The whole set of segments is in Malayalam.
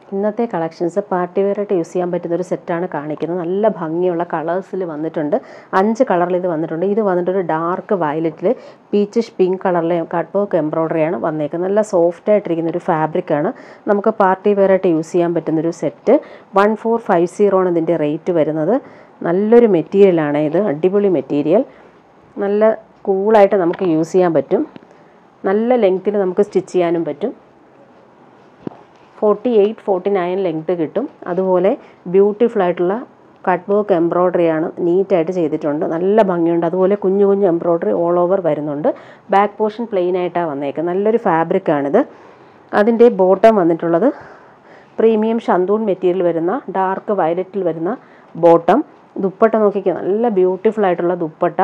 ഇന്നത്തെ കളക്ഷൻസ് പാർട്ടി വെയറായിട്ട് യൂസ് ചെയ്യാൻ പറ്റുന്ന ഒരു സെറ്റാണ് കാണിക്കുന്നത് നല്ല ഭംഗിയുള്ള കളേഴ്സിൽ വന്നിട്ടുണ്ട് അഞ്ച് കളറിൽ ഇത് വന്നിട്ടുണ്ട് ഇത് വന്നിട്ടൊരു ഡാർക്ക് വയലറ്റിൽ പീച്ചിഷ് പിങ്ക് കളറിലെ കട്ട് വർക്ക് എംബ്രോയ്ഡറിയാണ് വന്നേക്കുന്നത് നല്ല സോഫ്റ്റ് ആയിട്ടിരിക്കുന്ന ഒരു ഫാബ്രിക്കാണ് നമുക്ക് പാർട്ടി വെയറായിട്ട് യൂസ് ചെയ്യാൻ പറ്റുന്നൊരു set one four five zero ആണ് ഇതിൻ്റെ റേറ്റ് വരുന്നത് നല്ലൊരു മെറ്റീരിയലാണ് ഇത് അടിപൊളി മെറ്റീരിയൽ നല്ല കൂളായിട്ട് നമുക്ക് യൂസ് ചെയ്യാൻ പറ്റും നല്ല ലെങ്ത്തിൽ നമുക്ക് സ്റ്റിച്ച് ചെയ്യാനും പറ്റും forty eight forty nine length കിട്ടും അതുപോലെ ബ്യൂട്ടിഫുൾ ആയിട്ടുള്ള കട്ട് വർക്ക് എംബ്രോയ്ഡറിയാണ് നീറ്റായിട്ട് ചെയ്തിട്ടുണ്ട് നല്ല ഭംഗിയുണ്ട് അതുപോലെ കുഞ്ഞു കുഞ്ഞു എംബ്രോയ്ഡറി ഓൾ ഓവർ വരുന്നുണ്ട് ബാക്ക് പോർഷൻ പ്ലെയിൻ ആയിട്ടാണ് വന്നേക്കുന്നത് നല്ലൊരു ഫാബ്രിക്കാണിത് അതിൻ്റെ ബോട്ടം വന്നിട്ടുള്ളത് പ്രീമിയം ഷന്തൂൺ മെറ്റീരിയൽ വരുന്ന ഡാർക്ക് വയലറ്റിൽ വരുന്ന ബോട്ടം ദുപ്പട്ട നോക്കിക്കുക നല്ല ബ്യൂട്ടിഫുൾ ആയിട്ടുള്ള ദുപ്പട്ട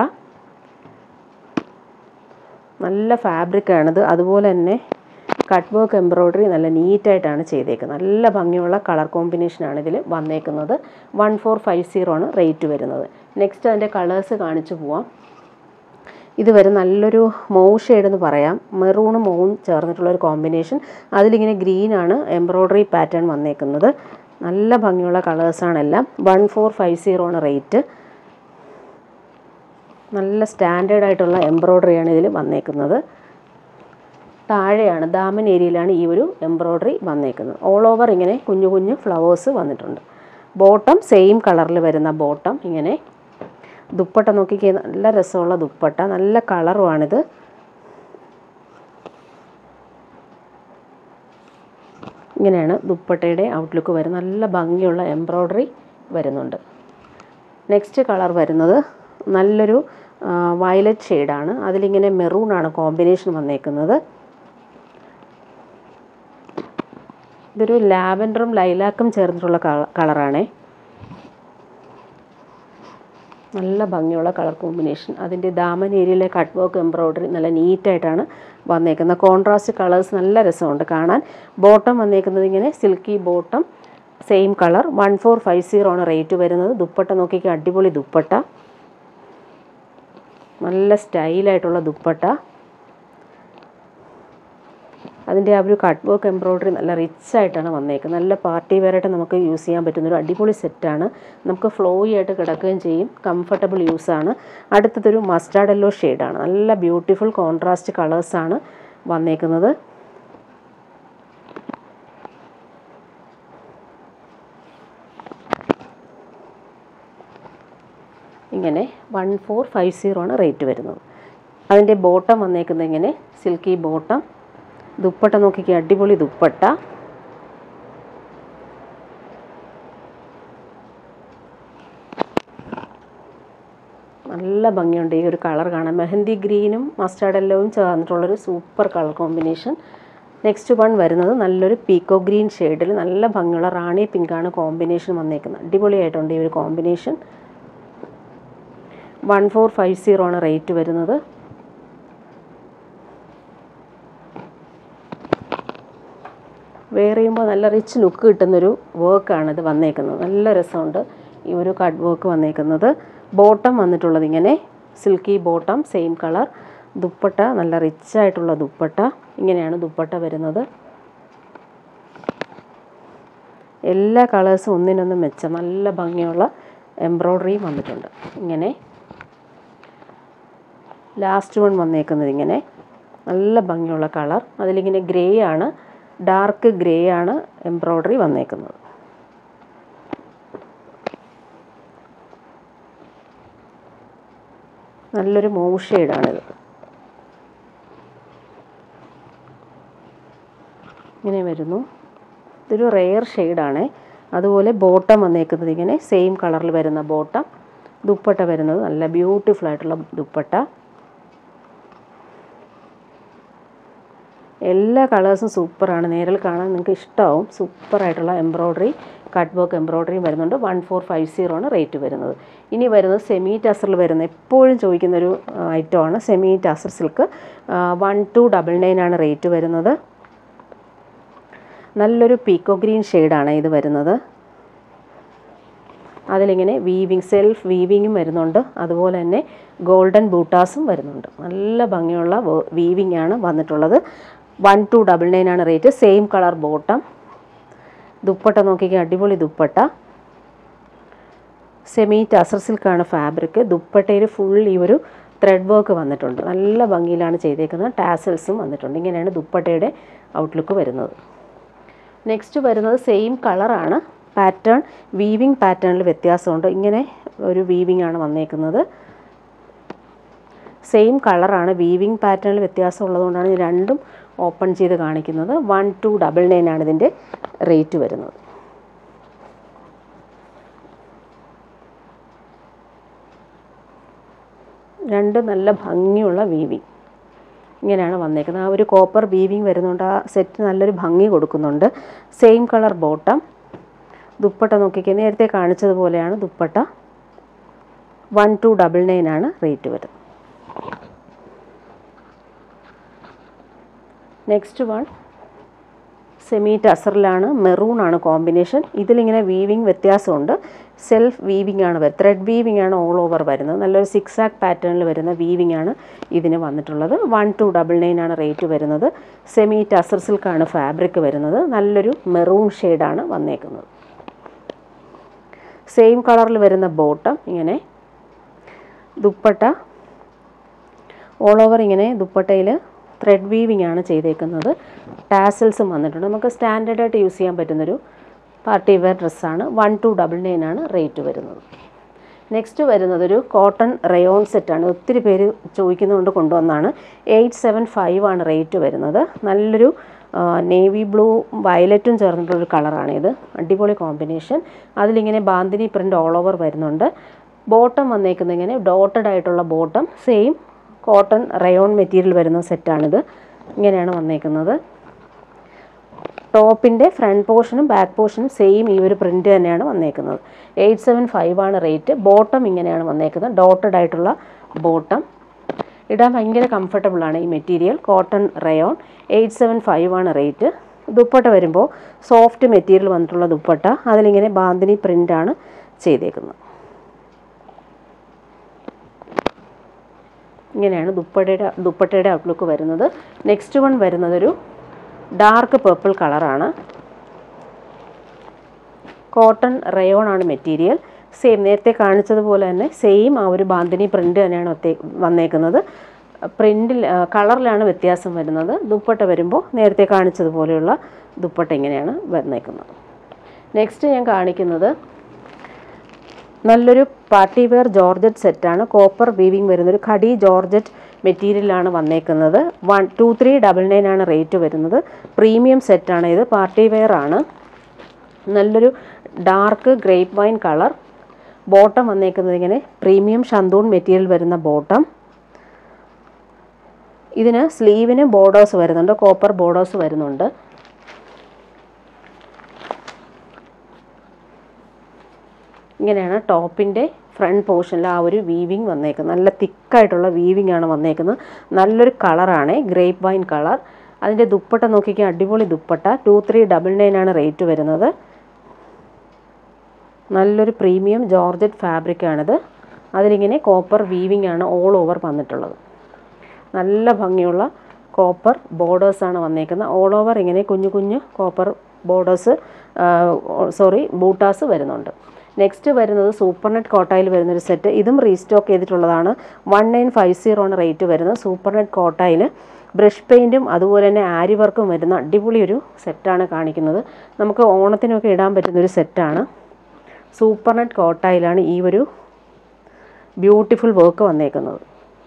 നല്ല ഫാബ്രിക്കാണിത് അതുപോലെ തന്നെ കട്ട് വർക്ക് എംബ്രോയ്ഡറി നല്ല നീറ്റായിട്ടാണ് ചെയ്തേക്കുന്നത് നല്ല ഭംഗിയുള്ള കളർ കോമ്പിനേഷനാണ് ഇതിൽ വന്നേക്കുന്നത് വൺ ഫോർ ഫൈവ് സീറോ ആണ് റേറ്റ് വരുന്നത് നെക്സ്റ്റ് അതിൻ്റെ കളേഴ്സ് കാണിച്ചു പോവാം ഇത് വരെ നല്ലൊരു മൗ ഷെയ്ഡ് എന്ന് പറയാം മെറൂണും മൗവും ചേർന്നിട്ടുള്ള ഒരു കോമ്പിനേഷൻ അതിലിങ്ങനെ ഗ്രീനാണ് എംബ്രോയ്ഡറി പാറ്റേൺ വന്നേക്കുന്നത് നല്ല ഭംഗിയുള്ള കളേഴ്സാണ് എല്ലാം വൺ ഫോർ ഫൈവ് സീറോ ആണ് റേറ്റ് നല്ല സ്റ്റാൻഡേർഡ് ആയിട്ടുള്ള എംബ്രോയ്ഡറിയാണ് ഇതിൽ വന്നേക്കുന്നത് താഴെയാണ് ദാമൻ ഏരിയയിലാണ് ഈ ഒരു എംബ്രോയ്ഡറി വന്നേക്കുന്നത് ഓൾ ഓവർ ഇങ്ങനെ കുഞ്ഞു കുഞ്ഞു ഫ്ലവേഴ്സ് വന്നിട്ടുണ്ട് ബോട്ടം സെയിം കളറിൽ വരുന്ന ബോട്ടം ഇങ്ങനെ ദുപ്പട്ട നോക്കിക്കേ നല്ല രസമുള്ള ദുപ്പട്ട നല്ല കളറുമാണിത് ഇങ്ങനെയാണ് ദുപ്പട്ടയുടെ ഔട്ട്ലുക്ക് വരുന്നത് നല്ല ഭംഗിയുള്ള എംബ്രോയ്ഡറി വരുന്നുണ്ട് നെക്സ്റ്റ് കളർ വരുന്നത് നല്ലൊരു വയലറ്റ് ഷെയ്ഡാണ് അതിലിങ്ങനെ മെറൂണാണ് കോമ്പിനേഷൻ വന്നേക്കുന്നത് ഇതൊരു ലാവൻഡറും ലൈലാക്കും ചേർന്നിട്ടുള്ള കളറാണേ നല്ല ഭംഗിയുള്ള കളർ കോമ്പിനേഷൻ അതിൻ്റെ ദാമൻ ഏരിയയിലെ കട്ട് വർക്ക് എംബ്രോയ്ഡറി നല്ല നീറ്റായിട്ടാണ് വന്നേക്കുന്നത് കോൺട്രാസ്റ്റ് കളേഴ്സ് നല്ല രസമുണ്ട് കാണാൻ ബോട്ടം വന്നേക്കുന്നത് ഇങ്ങനെ silky bottom same colour one four five zero ആണ് റേറ്റ് വരുന്നത് ദുപ്പട്ട നോക്കിക്കുക അടിപൊളി ദുപ്പട്ട നല്ല സ്റ്റൈലായിട്ടുള്ള ദുപ്പട്ട അതിൻ്റെ ആ ഒരു കട്ട് വർക്ക് എംബ്രോയ്ഡറി നല്ല റിച്ച് ആയിട്ടാണ് വന്നേക്കുന്നത് നല്ല പാർട്ടി വെയറായിട്ട് നമുക്ക് യൂസ് ചെയ്യാൻ പറ്റുന്ന ഒരു അടിപൊളി സെറ്റാണ് നമുക്ക് ഫ്ലോയി ആയിട്ട് കിടക്കുകയും ചെയ്യും കംഫർട്ടബിൾ യൂസാണ് അടുത്തതൊരു മസ്റ്റാർഡ് യെല്ലോ ഷെയ്ഡാണ് നല്ല ബ്യൂട്ടിഫുൾ കോൺട്രാസ്റ്റ് കളേഴ്സാണ് വന്നേക്കുന്നത് ഇങ്ങനെ വൺ ഫോർ ഫൈവ് സീറോ ആണ് റേറ്റ് വരുന്നത് അതിൻ്റെ ബോട്ടം വന്നേക്കുന്നത് ഇങ്ങനെ സിൽക്കി ബോട്ടം ദുപ്പട്ട നോക്കിക്കുക അടിപൊളി ദുപ്പട്ട നല്ല ഭംഗിയുണ്ട് ഈ ഒരു കളർ കാണാൻ മെഹന്തി ഗ്രീനും മസ്റ്റാർഡ് യെല്ലോവും ചേർന്നിട്ടുള്ളൊരു super colour combination next one വരുന്നത് നല്ലൊരു പീക്കോ ഗ്രീൻ ഷെയ്ഡിൽ നല്ല ഭംഗിയുള്ള റാണി പിങ്കാണ് കോമ്പിനേഷൻ വന്നേക്കുന്നത് അടിപൊളിയായിട്ടുണ്ട് ഈ ഒരു combination one four five zero ആണ് റേറ്റ് വരുന്നത് വെയർ ചെയ്യുമ്പോൾ നല്ല റിച്ച് ലുക്ക് കിട്ടുന്നൊരു വർക്കാണ് ഇത് വന്നേക്കുന്നത് നല്ല രസമുണ്ട് ഈ ഒരു കട്ട് വർക്ക് വന്നേക്കുന്നത് ബോട്ടം വന്നിട്ടുള്ളത് ഇങ്ങനെ silky bottom same colour dupatta നല്ല റിച്ച് ആയിട്ടുള്ള ദുപ്പട്ട ഇങ്ങനെയാണ് ദുപ്പട്ട വരുന്നത് എല്ലാ കളേഴ്സും ഒന്നിനൊന്നും മെച്ചം നല്ല ഭംഗിയുള്ള എംബ്രോയ്ഡറിയും വന്നിട്ടുണ്ട് ഇങ്ങനെ ലാസ്റ്റ് വൺ വന്നേക്കുന്നത് ഇങ്ങനെ നല്ല ഭംഗിയുള്ള കളർ അതിലിങ്ങനെ ഗ്രേ ആണ് ഡാർക്ക് ഗ്രേ ആണ് എംബ്രോയ്ഡറി വന്നേക്കുന്നത് നല്ലൊരു മൂവ് ഷെയ്ഡാണിത് ഇങ്ങനെ വരുന്നു ഇതൊരു റെയർ ഷെയ്ഡാണ് അതുപോലെ ബോട്ടം വന്നേക്കുന്നത് ഇങ്ങനെ സെയിം കളറിൽ വരുന്ന ബോട്ടം ദുപ്പട്ട വരുന്നത് നല്ല ബ്യൂട്ടിഫുൾ ആയിട്ടുള്ള ദുപ്പട്ട എല്ലാ കളേഴ്സും സൂപ്പറാണ് നേരിൽ കാണാൻ നിങ്ങൾക്ക് ഇഷ്ടമാവും സൂപ്പറായിട്ടുള്ള എംബ്രോയ്ഡറി കട്ട് വർക്ക് എംബ്രോയ്ഡറിയും വരുന്നുണ്ട് വൺ ഫോർ ഫൈവ് സീറോ ആണ് റേറ്റ് വരുന്നത് ഇനി വരുന്നത് സെമി ടസറിൽ വരുന്ന എപ്പോഴും ചോദിക്കുന്നൊരു ഐറ്റമാണ് semi tussar silk one two double nine ആണ് റേറ്റ് വരുന്നത് നല്ലൊരു പീക്കോ ഗ്രീൻ ഷെയ്ഡാണ് ഇത് വരുന്നത് അതിലിങ്ങനെ വീവിങ് സെൽഫ് വീവിങ്ങും വരുന്നുണ്ട് അതുപോലെ തന്നെ ഗോൾഡൻ ബൂട്ടാസും വരുന്നുണ്ട് നല്ല ഭംഗിയുള്ള വീവിങ് ആണ് വന്നിട്ടുള്ളത് വൺ ടു ഡബിൾ നയൻ ആണ് rate same colour bottom dupatta നോക്കിക്കുക അടിപൊളി ദുപ്പട്ട സെമി ടസർ സിൽക്കാണ് ഫാബ്രിക് ദുപ്പട്ടയിൽ ഫുൾ ഈ ഒരു ത്രെഡ് വർക്ക് വന്നിട്ടുണ്ട് നല്ല ഭംഗിയിലാണ് ചെയ്തേക്കുന്നത് ടാസൽസും വന്നിട്ടുണ്ട് ഇങ്ങനെയാണ് ദുപ്പട്ടയുടെ ഔട്ട്ലുക്ക് വരുന്നത് നെക്സ്റ്റ് വരുന്നത് സെയിം കളറാണ് പാറ്റേൺ വീവിങ് പാറ്റേണിൽ വ്യത്യാസമുണ്ട് ഇങ്ങനെ ഒരു വീവിങ് ആണ് വന്നേക്കുന്നത് സെയിം കളറാണ് വീവിങ് പാറ്റേണിൽ വ്യത്യാസം ഉള്ളതുകൊണ്ടാണ് ഞാൻ രണ്ടും ഓപ്പൺ ചെയ്ത് കാണിക്കുന്നത് വൺ ടു ഡബിൾ നയൻ ആണ് ഇതിൻ്റെ റേറ്റ് വരുന്നത് രണ്ട് നല്ല ഭംഗിയുള്ള വീവിങ് ഇങ്ങനെയാണ് വന്നേക്കുന്നത് ആ ഒരു കോപ്പർ വീവിങ് വരുന്നുണ്ട് ആ സെറ്റ് നല്ലൊരു ഭംഗി കൊടുക്കുന്നുണ്ട് സെയിം കളർ ബോട്ടം ദുപ്പട്ട നോക്കിക്കുക നേരത്തെ കാണിച്ചതുപോലെയാണ് dupatta one two double nine ആണ് റേറ്റ് വരുന്നത് നെക്സ്റ്റ് വൺ സെമി ടസറിലാണ് മെറൂൺ ആണ് കോമ്പിനേഷൻ ഇതിലിങ്ങനെ വീവിങ് വ്യത്യാസമുണ്ട് സെൽഫ് വീവിങ് ആണ് വരുന്നത് ത്രെഡ് വീവിങ് ആണ് ഓൾ ഓവർ വരുന്നത് നല്ലൊരു സിക്സ് ആക്ക് പാറ്റേണിൽ വരുന്ന വീവിങ് ആണ് ഇതിന് വന്നിട്ടുള്ളത് വൺ ടു ഡബിൾ നയൻ ആണ് റേറ്റ് വരുന്നത് സെമി ടസർ സിൽക്കാണ് ഫാബ്രിക് വരുന്നത് നല്ലൊരു മെറൂൺ ഷെയ്ഡാണ് വന്നേക്കുന്നത് സെയിം കളറിൽ വരുന്ന ബോട്ടം ഇങ്ങനെ ദുപ്പട്ട ഓൾ ഓവർ ഇങ്ങനെ ദുപ്പട്ടയിൽ ത്രെഡ് വീവിംഗ് ആണ് ചെയ്തേക്കുന്നത് ടാസൽസും വന്നിട്ടുണ്ട് നമുക്ക് സ്റ്റാൻഡേർഡ് ആയിട്ട് യൂസ് ചെയ്യാൻ പറ്റുന്നൊരു പാർട്ടി വെയർ ഡ്രസ്സാണ് വൺ ടു ഡബിൾ നയൻ ആണ് റേറ്റ് വരുന്നത് നെക്സ്റ്റ് വരുന്നത് ഒരു കോട്ടൺ റയോൺ സെറ്റാണ് ഒത്തിരി പേര് ചോദിക്കുന്നതുകൊണ്ട് കൊണ്ടുവന്നാണ് എയ്റ്റ് സെവൻ ഫൈവ് ആണ് റേറ്റ് വരുന്നത് നല്ലൊരു നേവി ബ്ലൂ വയലറ്റും ചേർന്നിട്ടുള്ളൊരു കളറാണിത് അടിപൊളി കോമ്പിനേഷൻ അതിലിങ്ങനെ ബാന്തിനി പ്രിൻ്റ് ഓൾ ഓവർ വരുന്നുണ്ട് ബോട്ടം വന്നേക്കുന്നത് ഇങ്ങനെ ഡോട്ടഡ് ആയിട്ടുള്ള bottom same cotton rayon material വരുന്ന സെറ്റാണിത് ഇങ്ങനെയാണ് വന്നേക്കുന്നത് ടോപ്പിൻ്റെ ഫ്രണ്ട് പോർഷനും ബാക്ക് പോർഷനും സെയിം ഈ ഒരു പ്രിൻ്റ് തന്നെയാണ് വന്നേക്കുന്നത് എയ്റ്റ് സെവൻ ഫൈവ് ആണ് റേറ്റ് ബോട്ടം ഇങ്ങനെയാണ് വന്നേക്കുന്നത് ഡോട്ടഡ് ആയിട്ടുള്ള ബോട്ടം ഇടാൻ ഭയങ്കര കംഫർട്ടബിളാണ് ഈ material cotton rayon eight seven five ആണ് റേറ്റ് ദുപ്പട്ട വരുമ്പോൾ സോഫ്റ്റ് മെറ്റീരിയൽ വന്നിട്ടുള്ള ദുപ്പട്ട അതിലിങ്ങനെ ബാന്തിനി പ്രിൻ്റാണ് ചെയ്തേക്കുന്നത് ഇങ്ങനെയാണ് ദുപ്പട്ടയുടെ ദുപ്പട്ടയുടെ ഔട്ട്ലുക്ക് വരുന്നത് നെക്സ്റ്റ് വൺ വരുന്നതൊരു ഡാർക്ക് പേർപ്പിൾ കളറാണ് കോട്ടൺ റയോൺ ആണ് മെറ്റീരിയൽ സെയിം നേരത്തെ കാണിച്ചതുപോലെ തന്നെ സെയിം ആ ഒരു ബാന്തിനി പ്രിൻ്റ് തന്നെയാണ് ഒത്തേ- വന്നേക്കുന്നത് പ്രിൻറ്റിൽ കളറിലാണ് വ്യത്യാസം വരുന്നത് ദുപ്പട്ട വരുമ്പോൾ നേരത്തെ കാണിച്ചതുപോലെയുള്ള ദുപ്പട്ട ഇങ്ങനെയാണ് വന്നേക്കുന്നത് നെക്സ്റ്റ് ഞാൻ കാണിക്കുന്നത് നല്ലൊരു പാർട്ടി വെയർ ജോർജറ്റ് സെറ്റാണ് കോപ്പർ വീവിങ് വരുന്നൊരു ഖടി ജോർജറ്റ് മെറ്റീരിയലാണ് വന്നേക്കുന്നത് one two three double nine ആണ് റേറ്റ് വരുന്നത് പ്രീമിയം സെറ്റാണ് ഇത് പാർട്ടി വെയർ ആണ് നല്ലൊരു dark grape wine colour bottom വന്നേക്കുന്നത് ഇങ്ങനെ പ്രീമിയം ഷന്തൂൺ മെറ്റീരിയൽ വരുന്ന ബോട്ടം ഇതിന് സ്ലീവിന് ബോർഡേഴ്സ് വരുന്നുണ്ട് കോപ്പർ ബോർഡേഴ്സ് വരുന്നുണ്ട് ഇങ്ങനെയാണ് ടോപ്പിൻ്റെ ഫ്രണ്ട് പോർഷനിൽ ആ ഒരു വീവിങ് വന്നേക്കുന്നത് നല്ല തിക്കായിട്ടുള്ള വീവിങ് ആണ് വന്നേക്കുന്നത് നല്ലൊരു കളറാണ് ഗ്രേപ്പ് വൈൻ കളർ അതിൻ്റെ ദുപ്പട്ട നോക്കിക്കാൻ അടിപൊളി dupatta two three double nine ആണ് റേറ്റ് വരുന്നത് നല്ലൊരു പ്രീമിയം ജോർജറ്റ് ഫാബ്രിക്കാണിത് അതിലിങ്ങനെ കോപ്പർ വീവിങ് ആണ് ഓൾ ഓവർ വന്നിട്ടുള്ളത് നല്ല ഭംഗിയുള്ള കോപ്പർ ബോർഡേഴ്സാണ് വന്നേക്കുന്നത് ഓൾ ഓവർ ഇങ്ങനെ കുഞ്ഞു കുഞ്ഞു കോപ്പർ ബോർഡേഴ്സ് സോറി ബൂട്ടാസ് വരുന്നുണ്ട് നെക്സ്റ്റ് വരുന്നത് സൂപ്പർ നെറ്റ് കോട്ടായിൽ വരുന്നൊരു സെറ്റ് ഇതും റീസ്റ്റോക്ക് ചെയ്തിട്ടുള്ളതാണ് വൺ നയൻ ഫൈവ് സീറോ ആണ് റേറ്റ് വരുന്നത് സൂപ്പർ നെറ്റ് കോട്ടായിൽ ബ്രഷ് പെയിൻറ്റും അതുപോലെ തന്നെ ആരി വർക്കും വരുന്ന അടിപൊളി ഒരു സെറ്റാണ് കാണിക്കുന്നത് നമുക്ക് ഓണത്തിനൊക്കെ ഇടാൻ പറ്റുന്നൊരു സെറ്റാണ് സൂപ്പർ നെറ്റ് കോട്ടായിലാണ് ഈ ഒരു ബ്യൂട്ടിഫുൾ വർക്ക് വന്നേക്കുന്നത്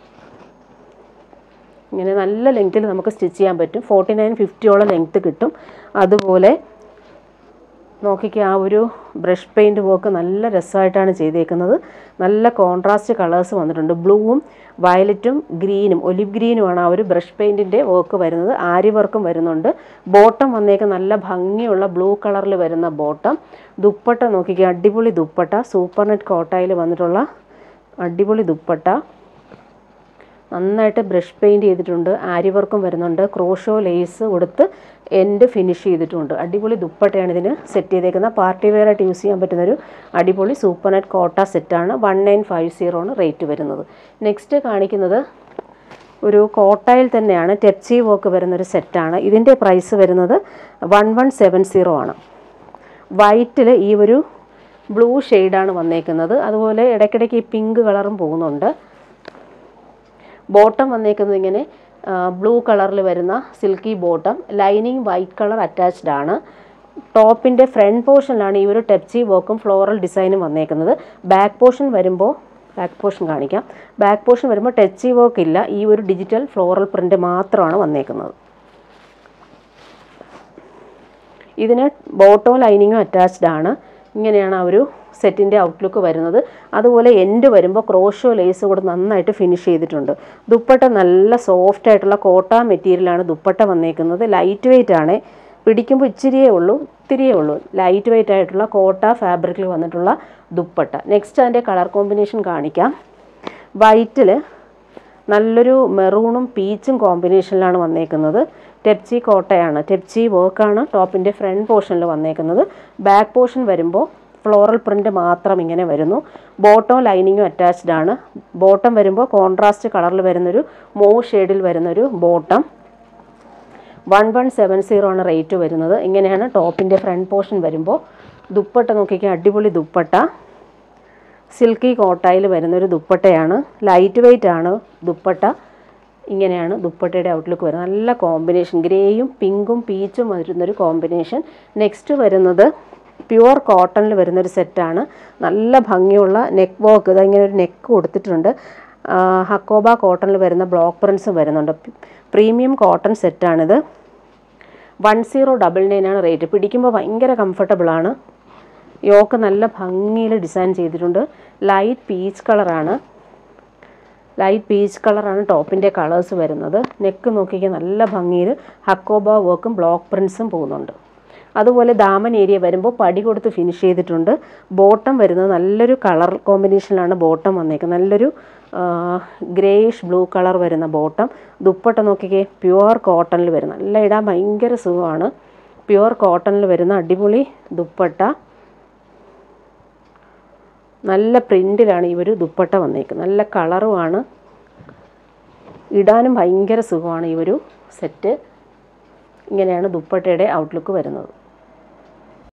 ഇങ്ങനെ നല്ല ലെങ്ത്തിൽ നമുക്ക് സ്റ്റിച്ച് ചെയ്യാൻ പറ്റും ഫോർട്ടി നയൻ ഫിഫ്റ്റിയോളം ലെങ്ത്ത് കിട്ടും അതുപോലെ നോക്കിക്കുക ആ ഒരു ബ്രഷ് പെയിൻറ്റ് വർക്ക് നല്ല രസമായിട്ടാണ് ചെയ്തേക്കുന്നത് നല്ല കോൺട്രാസ്റ്റ് കളേഴ്സ് വന്നിട്ടുണ്ട് ബ്ലൂവും വയലറ്റും ഗ്രീനും ഒലിവ് ഗ്രീനുമാണ് ആ ഒരു ബ്രഷ് പെയിൻറ്റിൻ്റെ വർക്ക് വരുന്നത് ആരി വർക്കും വരുന്നുണ്ട് ബോട്ടം വന്നേക്ക് നല്ല ഭംഗിയുള്ള ബ്ലൂ കളറിൽ വരുന്ന ബോട്ടം ദുപ്പട്ട നോക്കിക്കുക അടിപൊളി ദുപ്പട്ട സൂപ്പർ നെറ്റ് കോട്ടായിൽ വന്നിട്ടുള്ള അടിപൊളി ദുപ്പട്ട നന്നായിട്ട് ബ്രഷ് പെയിൻറ് ചെയ്തിട്ടുണ്ട് ആരി വർക്കും വരുന്നുണ്ട് ക്രോഷോ ലേസ് കൊടുത്ത് എൻഡ് ഫിനിഷ് ചെയ്തിട്ടുണ്ട് അടിപൊളി ദുപ്പട്ടയാണ് ഇതിന് സെറ്റ് ചെയ്തേക്കുന്നത് പാർട്ടി വെയർ ആയിട്ട് യൂസ് ചെയ്യാൻ പറ്റുന്നൊരു അടിപൊളി സൂപ്പർ നെറ്റ് കോട്ട സെറ്റാണ് വൺ നയൻ ഫൈവ് സീറോ ആണ് റേറ്റ് വരുന്നത് നെക്സ്റ്റ് കാണിക്കുന്നത് ഒരു കോട്ടയിൽ തന്നെയാണ് ടെപ്സി വർക്ക് വരുന്നൊരു സെറ്റാണ് ഇതിൻ്റെ പ്രൈസ് വരുന്നത് വൺ വൺ സെവൻ സീറോ ആണ് വൈറ്റിൽ ഈ ഒരു ബ്ലൂ ഷെയ്ഡാണ് വന്നേക്കുന്നത് അതുപോലെ ഇടയ്ക്കിടയ്ക്ക് ഈ പിങ്ക് കളറും പോകുന്നുണ്ട് ബോട്ടം വന്നേക്കുന്നത് ഇങ്ങനെ ബ്ലൂ കളറിൽ വരുന്ന silky bottom lining white colour attached ആണ് ടോപ്പിൻ്റെ ഫ്രണ്ട് പോർഷനിലാണ് ഈ ഒരു ടെപ്ചി വർക്കും ഫ്ലോറൽ ഡിസൈനും വന്നേക്കുന്നത് ബാക്ക് പോർഷൻ വരുമ്പോൾ ബാക്ക് പോർഷൻ കാണിക്കാം ബാക്ക് പോർഷൻ വരുമ്പോൾ ടച്ച് വർക്ക് ഇല്ല ഈ ഒരു ഡിജിറ്റൽ ഫ്ലോറൽ പ്രിൻ്റ് മാത്രമാണ് വന്നേക്കുന്നത് ഇതിന് ബോട്ടോ ലൈനിങ്ങും അറ്റാച്ച്ഡ് ആണ് ഇങ്ങനെയാണ് ആ ഒരു സെറ്റിൻ്റെ ഔട്ട്ലുക്ക് വരുന്നത് അതുപോലെ എൻഡ് വരുമ്പോൾ ക്രോഷോ ലേസ് കൂടെ നന്നായിട്ട് ഫിനിഷ് ചെയ്തിട്ടുണ്ട് ദുപ്പട്ട നല്ല സോഫ്റ്റ് ആയിട്ടുള്ള കോട്ട മെറ്റീരിയലാണ് ദുപ്പട്ട വന്നേക്കുന്നത് ലൈറ്റ് വെയിറ്റ് ആണ് പിടിക്കുമ്പോൾ ഇച്ചിരിയേ ഉള്ളൂ ഇത്തിരിയേ ഉള്ളൂ ലൈറ്റ് വെയിറ്റ് ആയിട്ടുള്ള കോട്ട ഫാബ്രിക്കിൽ വന്നിട്ടുള്ള ദുപ്പട്ട നെക്സ്റ്റ് അതിൻ്റെ കളർ കോമ്പിനേഷൻ കാണിക്കാം വൈറ്റിൽ നല്ലൊരു മെറൂണും പീച്ചും കോമ്പിനേഷനിലാണ് വന്നേക്കുന്നത് ടെപ്ചി കോട്ടയാണ് ടെപ്ചി വർക്കാണ് ടോപ്പിൻ്റെ ഫ്രണ്ട് പോർഷനിൽ വന്നേക്കുന്നത് ബാക്ക് പോർഷൻ വരുമ്പോൾ ഫ്ലോറൽ പ്രിൻ്റ് മാത്രം ഇങ്ങനെ വരുന്നു ബോട്ടം ലൈനിങ്ങും അറ്റാച്ച്ഡ് ആണ് ബോട്ടം വരുമ്പോൾ കോൺട്രാസ്റ്റ് കളറിൽ വരുന്നൊരു മോ ഷെയ്ഡിൽ വരുന്നൊരു bottom one one seven zero ആണ് റേറ്റ് വരുന്നത് ഇങ്ങനെയാണ് ടോപ്പിൻ്റെ ഫ്രണ്ട് പോർഷൻ വരുമ്പോൾ ദുപ്പട്ട നോക്കിക്കാൻ അടിപൊളി ദുപ്പട്ട സിൽക്കി കോട്ടായിൽ വരുന്നൊരു ദുപ്പട്ടയാണ് ലൈറ്റ് വെയിറ്റ് ആണ് ദുപ്പട്ട ഇങ്ങനെയാണ് ദുപ്പട്ടയുടെ ഔട്ട്ലുക്ക് വരുന്നത് നല്ല കോമ്പിനേഷൻ ഗ്രേയും പിങ്കും പീച്ചും വരുന്നൊരു കോമ്പിനേഷൻ നെക്സ്റ്റ് വരുന്നത് പ്യുവർ കോട്ടണിൽ വരുന്നൊരു സെറ്റാണ് നല്ല ഭംഗിയുള്ള നെക്ക് വർക്ക് ഇത് ഇങ്ങനെ ഒരു നെക്ക് കൊടുത്തിട്ടുണ്ട് ആ, ഹക്കോബ കോട്ടണിൽ വരുന്ന ബ്ലോക്ക് പ്രിൻസും വരുന്നുണ്ട് പ്രീമിയം കോട്ടൺ സെറ്റാണിത് വൺ സീറോ ഡബിൾ നയൻ ആണ് റേറ്റ് പിടിക്കുമ്പോൾ ഭയങ്കര കംഫർട്ടബിളാണ് യോക്ക് നല്ല ഭംഗിയിൽ ഡിസൈൻ ചെയ്തിട്ടുണ്ട് ലൈറ്റ് പീച്ച് കളറാണ് ലൈറ്റ് പീച്ച് കളറാണ് ടോപ്പിൻ്റെ കളേഴ്സ് വരുന്നത് നെക്ക് നോക്കിക്കാൻ നല്ല ഭംഗിയിൽ ഹക്കോബ വർക്കും ബ്ലോക്ക് പ്രിൻസും പോകുന്നുണ്ട് അതുപോലെ ദാമൻ ഏരിയ വരുമ്പോൾ പടി കൊടുത്ത് ഫിനിഷ് ചെയ്തിട്ടുണ്ട് ബോട്ടം വരുന്നത് നല്ലൊരു കളർ കോമ്പിനേഷനിലാണ് ബോട്ടം വന്നേക്കുന്നത് നല്ലൊരു ഗ്രേയിഷ് ബ്ലൂ കളർ വരുന്ന ബോട്ടം ദുപ്പട്ട നോക്കിക്കേ പ്യുവർ കോട്ടണിൽ വരുന്ന നല്ല ഇടാൻ ഭയങ്കര സുഖമാണ് പ്യുവർ കോട്ടണിൽ വരുന്ന അടിപൊളി ദുപ്പട്ട നല്ല പ്രിൻറ്റിലാണ് ഈ ഒരു ദുപ്പട്ട വന്നേക്കുന്നത് നല്ല കളറുമാണ് ഇടാനും ഭയങ്കര സുഖമാണ് ഈ ഒരു സെറ്റ് ഇങ്ങനെയാണ് ദുപ്പട്ടയുടെ ഔട്ട്ലുക്ക് വരുന്നത്